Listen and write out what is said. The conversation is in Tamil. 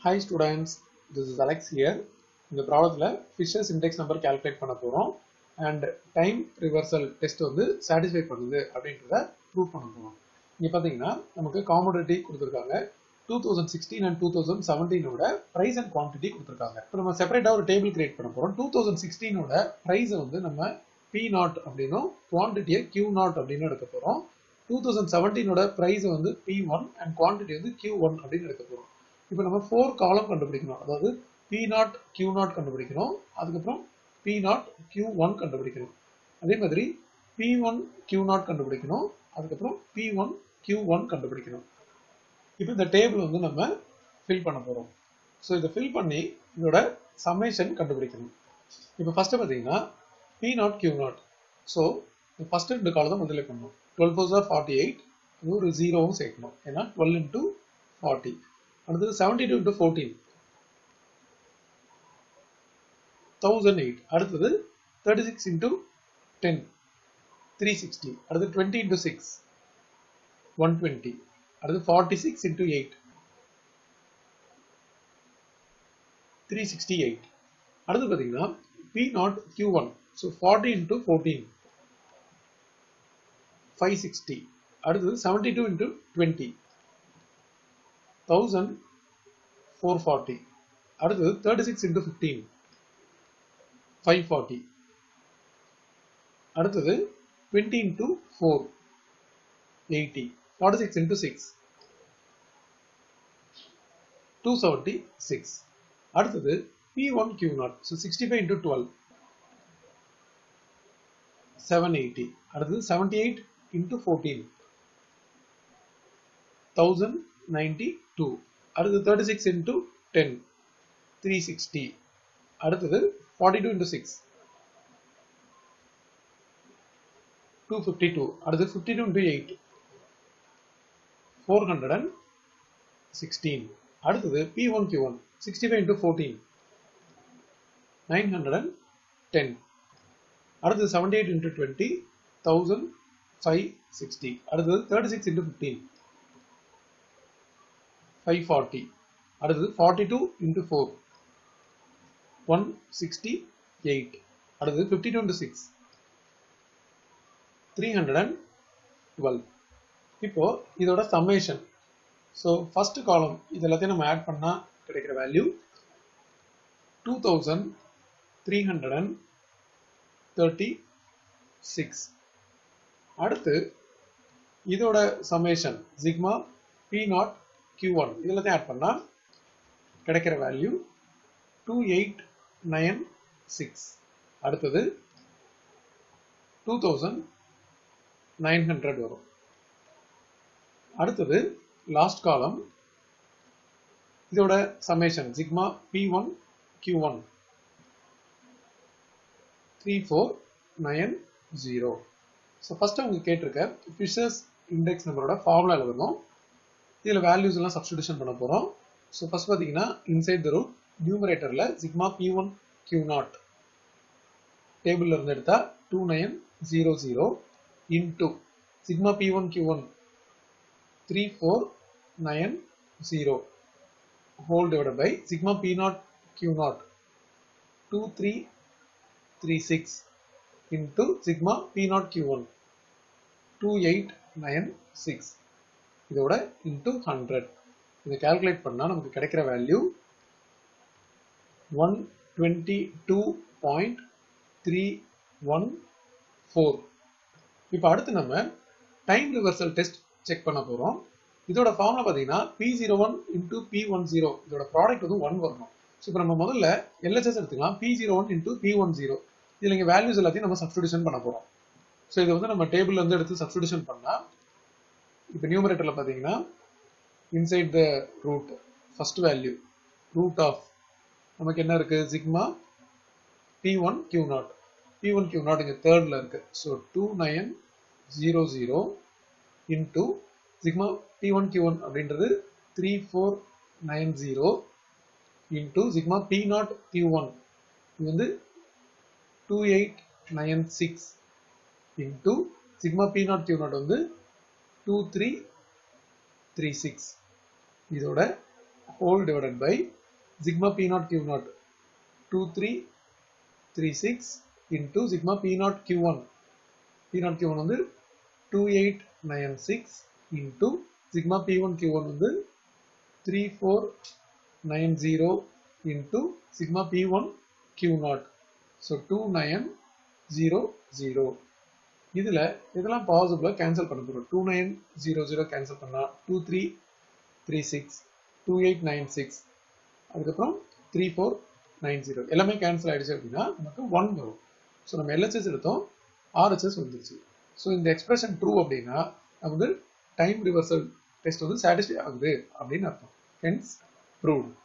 Hi students, this is Alex here. இந்த ப்ராப்ளத்தில் ஃபிஷர்ஸ் இண்டெக்ஸ் நம்பர் கால்குலேட் பண்ண போகிறோம் அண்ட் டைம் ரிவர்சல் டெஸ்ட் வந்து சாட்டிஸ்ஃபை பண்ணுது அப்படின்றத ப்ரூவ் பண்ண போகிறோம் இங்கே பார்த்தீங்கன்னா நமக்கு காமோடிட்டி கொடுத்துருக்காங்க two thousand sixteen and two thousand செவன்டீனோட ப்ரைஸ் அண்ட் குவான்டிட்டி கொடுத்துருக்காங்க இப்போ நம்ம செப்பரேட்டாக ஒரு டேபிள் கிரியேட் பண்ண போகிறோம் டூ தௌசண்ட் சிக்ஸ்டீனோட ப்ரைஸை வந்து நம்ம பி நாட் அப்படின்னும் குவான்டிட்டியை கியூ நாட் அப்படின்னு எடுக்க போகிறோம் டூ தௌசண்ட் செவன்டீனோட ப்ரைஸை வந்து பி ஒன் அண்ட் குவான்டிட்டி வந்து கியூ ஒன் அப்படின்னு எடுக்க போகிறோம் இப்போ நம்ம ஃபோர் காலம் கண்டுபிடிக்கணும் அதாவது பி நாட் கியூ நாட் கண்டுபிடிக்கணும் அதுக்கப்புறம் பி நாட் கியூ ஒன் கண்டுபிடிக்கணும் அதே மாதிரி பி ஒன் கியூ நாட் கண்டுபிடிக்கணும் அதுக்கப்புறம் பி ஒன் கியூ ஒன் கண்டுபிடிக்கணும் இப்போ இந்த டேபிள் வந்து நம்ம ஃபில் பண்ண போகிறோம் ஸோ இதை ஃபில் பண்ணி இதோட சம்மேஷன் கண்டுபிடிக்கணும் இப்போ ஃபஸ்ட்டு பார்த்தீங்கன்னா P naught Q naught so first ரெண்டு காலம் தான் முதல்ல பண்ணணும் twelve four are forty eight அது ஒரு ஜீரோவும் சேர்க்கணும் ஏன்னா டுவெல் இன்ட்டு ஃபார்ட்டி அடுத்தது seventy two into fourteen thousand eight அடுத்தது thirty six into ten three sixty அடுத்து twenty into six one twenty அடுத்து forty six into eight three sixty eight அடுத்து பார்த்தீங்கன்னா P naught Q one so forty into fourteen five sixty அடுத்தது seventy two into twenty thousand four forty அடுத்தது thirty six into fifteen five forty அடுத்தது twenty into four eighty forty six into six two seventy six அடுத்தது P one Q naught so sixty five into twelve seven eighty அடுத்தது seventy eight into fourteen thousand ninety two அடுத்தது thirty six into ten three sixty அடுத்தது forty two into six two fifty two அடுத்து fifty two into eight four hundred and sixteen அடுத்தது P one Q one sixty five into fourteen nine hundred and ten அடுத்தது seventy eight into twenty thousand five sixty அடுத்தது thirty six into fifteen five forty அடுத்தது forty two into four one sixty eight அடுத்தது fifty two into six three hundred and twelve இப்போ இதோட சம்மேஷன் ஸோ ஃபர்ஸ்ட் காலம் இது எல்லாத்தையும் நம்ம ஆட் பண்ணால் கிடைக்கிற value two thousand three hundred and thirty six அடுத்து இதோட summation sigma P naught Q one இதெல்லாத்தையும் ஆட் பண்ணால் கிடைக்கிற value two eight nine six அடுத்தது டூ தௌசண்ட் நைன் ஹண்ட்ரட் வரும் அடுத்தது லாஸ்ட் காலம் இதோட summation sigma P one Q one three four nine zero so first அவங்க கேட்டிருக்க ஃபிஷர்ஸ் இண்டெக்ஸ் நம்பரோட ஃபார்முலா எழுதணும் இதில் வேல்யூஸ் எல்லாம் சப்ஸ்டியூஷன் பண்ண போகிறோம் ஸோ ஃபர்ஸ்ட் பார்த்தீங்கன்னா இன்சைட் த ரூட் நியூமரேட்டரில் sigma P one Q naught டேபிளில் இருந்து எடுத்தா two nine zero zero into sigma P one Q one three four nine zero whole divided by sigma P naught Q naught two three three six into sigma P naught Q one two eight nine six இதோட இன்டூ ஹண்ட்ரட் இதை கால்குலேட் பண்ணால் நமக்கு கிடைக்கிற value one twenty two point three one four இப்போ அடுத்து நம்ம டைம் ரிவர்சல் டெஸ்ட் செக் பண்ண போகிறோம் இதோட ஃபார்ம்ல பார்த்தீங்கன்னா P zero one into P one zero இதோட ப்ராடக்ட் வந்து ஒன் வரணும் ஸோ இப்போ நம்ம முதல்ல எல்ஹெச்எஸ் எடுத்துக்கலாம் P zero one into P one zero இதில் இங்கே வேல்யூஸ் எல்லாத்தையும் நம்ம சப்ஸ்டியூஷன் பண்ண போகிறோம் ஸோ இதை வந்து நம்ம டேபிள்ல இருந்து எடுத்து சப்ஸ்டியூஷன் பண்ணால் இப்போ நியூமரேட்டரில் பார்த்தீங்கன்னா inside the root first value root of நமக்கு என்ன இருக்கு sigma P one Q naught P one Q naught இங்கே தேர்டில் இருக்கு so two nine zero zero into sigma P one Q one அப்படின்றது three four nine zero into sigma P naught Q one இது வந்து two eight nine six into sigma P naught Q naught வந்து டூ த்ரீ த்ரீ சிக்ஸ் இதோட whole divided by sigma P naught Q naught two three three six into sigma P naught Q one P naught Q one வந்து two eight nine six into sigma P one Q one வந்து three four nine zero into sigma P one Q naught so two nine zero zero இதில் இதெல்லாம் பாசிபிளாக கேன்சல் பண்ண போகிறோம் two nine zero zero cancel பண்ணலாம் two three three six two eight nine six அதுக்கப்புறம் த்ரீ ஃபோர் நைன் ஜீரோ எல்லாமே கேன்சல் ஆகிடுச்சு அப்படின்னா நமக்கு ஒன் வரும் ஸோ நம்ம எல்ஹெச்எஸ் எடுத்தோம் ஆர்ஹெச்எஸ் வந்துருச்சு ஸோ இந்த எக்ஸ்பிரஷன் ட்ரூ அப்படின்னா நமக்கு டைம் ரிவர்சல் டெஸ்ட் வந்து சாட்டிஸ்ஃபை ஆகுது அப்படின்னு அர்த்தம் ஹென்ஸ் ப்ரூவ்ட்